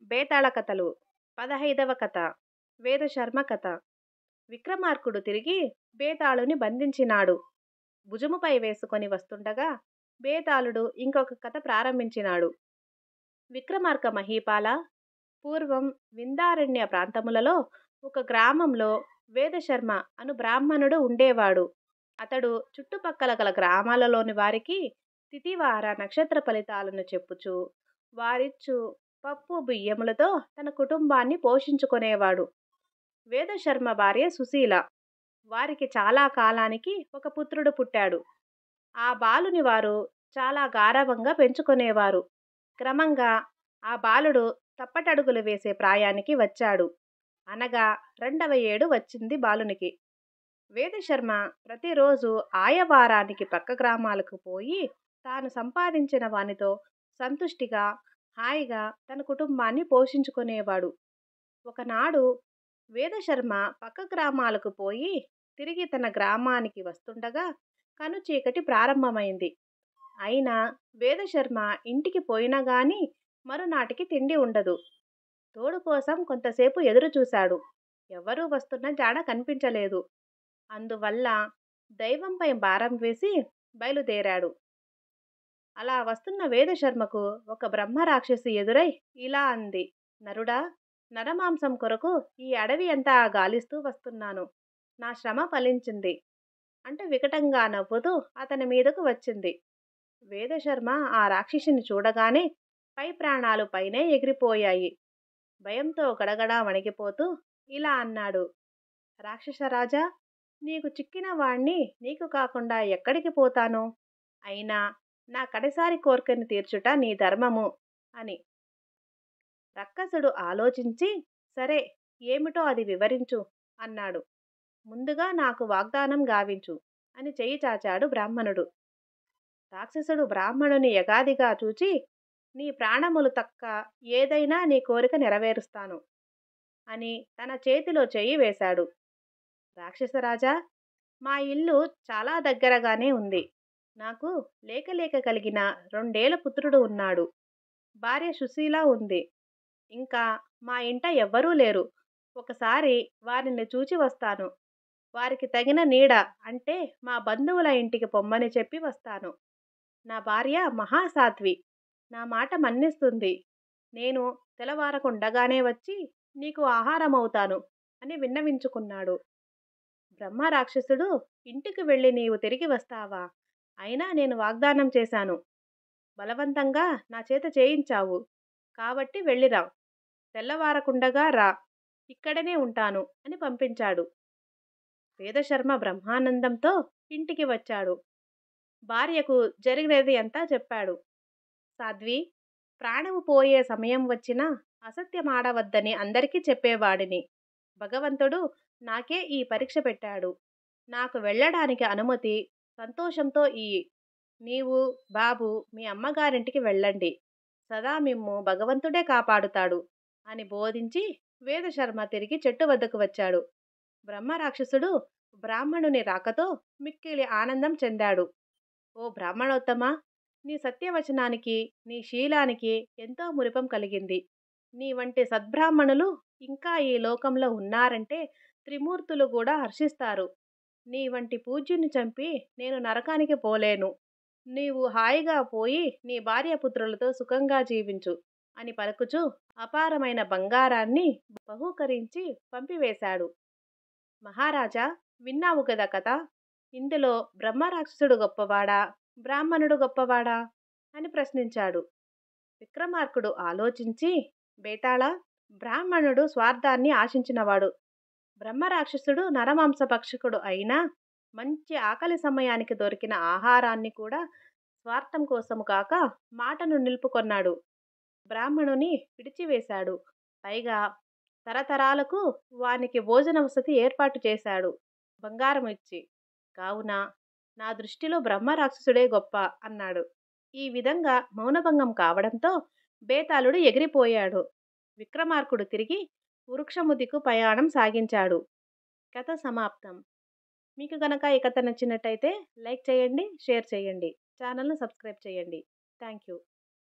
బేతాళ కథలు పదహైదవ కథ వేదశర్మ కథ విక్రమార్కుడు తిరిగి బేతాళుని బంధించినాడు భుజముపై వేసుకొని వస్తుండగా బేతాళుడు ఇంకొక కథ ప్రారంభించినాడు విక్రమార్క మహీపాల పూర్వం విందారణ్య ప్రాంతములలో ఒక గ్రామంలో వేదశర్మ అను బ్రాహ్మణుడు ఉండేవాడు అతడు చుట్టుపక్కల గల గ్రామాలలోని వారికి తిథివార నక్షత్ర ఫలితాలను చెప్పుచు వారిచ్చు పప్పు బియ్యములతో తన కుటుంబాన్ని పోషించుకునేవాడు వేదశర్మ భార్య సుశీల వారికి చాలా కాలానికి ఒక పుత్రుడు పుట్టాడు ఆ బాలుని వారు చాలా గారవంగా పెంచుకునేవారు క్రమంగా ఆ బాలుడు తప్పటడుగులు వేసే ప్రాయానికి వచ్చాడు అనగా రెండవ ఏడు వచ్చింది బాలునికి వేదశర్మ ప్రతిరోజు ఆయవారానికి పక్క గ్రామాలకు పోయి తాను సంపాదించిన వానితో సంతుష్టిగా హాయిగా తన కుటుంబాన్ని పోషించుకునేవాడు ఒకనాడు వేదశర్మ పక్క గ్రామాలకు పోయి తిరిగి తన గ్రామానికి వస్తుండగా కను చీకటి ప్రారంభమైంది అయినా వేదశర్మ ఇంటికి పోయినా గాని మరునాటికి తిండి ఉండదు తోడు కోసం కొంతసేపు ఎదురు చూశాడు ఎవరూ వస్తున్న జాడ కనిపించలేదు అందువల్ల దైవంపై భారం వేసి బయలుదేరాడు అలా వస్తున్న వేదశర్మకు ఒక బ్రహ్మరాక్షసి ఎదురై ఇలా అంది నరుడా నరమాంసం కొరకు ఈ అడవి అంతా గాలిస్తూ వస్తున్నాను నా శ్రమ ఫలించింది అంటే వికటంగా నవ్వుతూ అతని మీదకు వచ్చింది వేదశర్మ ఆ రాక్షసిని చూడగానే పై ప్రాణాలు పైనే ఎగిరిపోయాయి భయంతో గడగడా వణికిపోతూ ఇలా అన్నాడు రాక్షసరాజా నీకు చిక్కిన వాణ్ణి నీకు కాకుండా ఎక్కడికి పోతాను అయినా నా కడసారి కోరికను తీర్చుట నీ ధర్మము అని రక్కసుడు ఆలోచించి సరే ఏమిటో అది వివరించు అన్నాడు ముందుగా నాకు వాగ్దానం గావించు అని చెయ్యి చాచాడు బ్రాహ్మణుడు రాక్షసుడు బ్రాహ్మణుని యగాదిగా చూచి నీ ప్రాణములు తక్క ఏదైనా నీ కోరిక నెరవేరుస్తాను అని తన చేతిలో చెయ్యి వేశాడు రాక్షసరాజా మా ఇల్లు చాలా దగ్గరగానే ఉంది నాకు లేక లేక కలిగిన రెండేళ్ల పుత్రుడు ఉన్నాడు భార్య సుశీల ఉంది ఇంకా మా ఇంట ఎవ్వరూ లేరు ఒకసారి వారిని చూచి వస్తాను వారికి తగిన నీడ అంటే మా బంధువుల ఇంటికి పొమ్మని చెప్పి వస్తాను నా భార్య మహాసాధ్వి నా మాట మన్నిస్తుంది నేను తెలవారకుండగానే వచ్చి నీకు ఆహారం అవుతాను అని విన్నవించుకున్నాడు బ్రహ్మ రాక్షసుడు ఇంటికి వెళ్ళి నీవు తిరిగి వస్తావా అయినా నేను వాగ్దానం చేశాను బలవంతంగా నా చేత చేయించావు కాబట్టి వెళ్ళిరా తెల్లవారకుండగా రా ఇక్కడనే ఉంటాను అని పంపించాడు వేదశర్మ బ్రహ్మానందంతో ఇంటికి వచ్చాడు భార్యకు జరిగినది అంతా చెప్పాడు సాధ్వి ప్రాణము పోయే సమయం వచ్చినా అసత్యమాడవద్దని అందరికీ చెప్పేవాడిని భగవంతుడు నాకే ఈ పరీక్ష పెట్టాడు నాకు వెళ్ళడానికి అనుమతి సంతోషంతో ఈ నీవు బాబు మీ అమ్మగారింటికి వెళ్ళండి సదా మిమ్ము భగవంతుడే కాపాడుతాడు అని బోధించి వేదశర్మ తిరిగి చెట్టు వద్దకు వచ్చాడు బ్రహ్మరాక్షసుడు బ్రాహ్మణుని రాకతో మిక్కిలి ఆనందం చెందాడు ఓ బ్రాహ్మణోత్తమ నీ సత్యవచనానికి నీ శీలానికి ఎంతో మురిపం కలిగింది నీ వంటి సద్బ్రాహ్మణులు ఇంకా ఈ లోకంలో ఉన్నారంటే త్రిమూర్తులు కూడా హర్షిస్తారు నీ వంటి పూజ్యుని చంపి నేను నరకానికి పోలేను నీవు హాయిగా పోయి నీ భార్య పుత్రులతో సుఖంగా జీవించు అని పలుకుచూ అపారమైన బంగారాన్ని బహూకరించి పంపివేశాడు మహారాజా విన్నావు కదా కథ ఇందులో బ్రహ్మరాక్షసుడు గొప్పవాడా బ్రాహ్మణుడు గొప్పవాడా అని ప్రశ్నించాడు విక్రమార్కుడు ఆలోచించి బేతాళ బ్రాహ్మణుడు స్వార్థాన్ని ఆశించినవాడు బ్రహ్మరాక్షసుడు నరమాంసభక్షకుడు అయినా మంచి ఆకలి సమయానికి దొరికిన ఆహారాన్ని కూడా స్వార్థం కోసము కాక మాటను నిలుపుకొన్నాడు బ్రాహ్మణుని విడిచివేశాడు పైగా తరతరాలకు వానికి భోజన వసతి ఏర్పాటు చేశాడు బంగారం ఇచ్చి కావున నా దృష్టిలో బ్రహ్మరాక్షసుడే గొప్ప అన్నాడు ఈ విధంగా మౌనభంగం కావడంతో బేతాళుడు ఎగిరిపోయాడు విక్రమార్కుడు తిరిగి వృక్షముదికు ప్రయాణం సాగించాడు కథ సమాప్తం మీకు గనక ఈ కథ నచ్చినట్టయితే లైక్ చేయండి షేర్ చేయండి ఛానల్ను సబ్స్క్రైబ్ చేయండి థ్యాంక్ యూ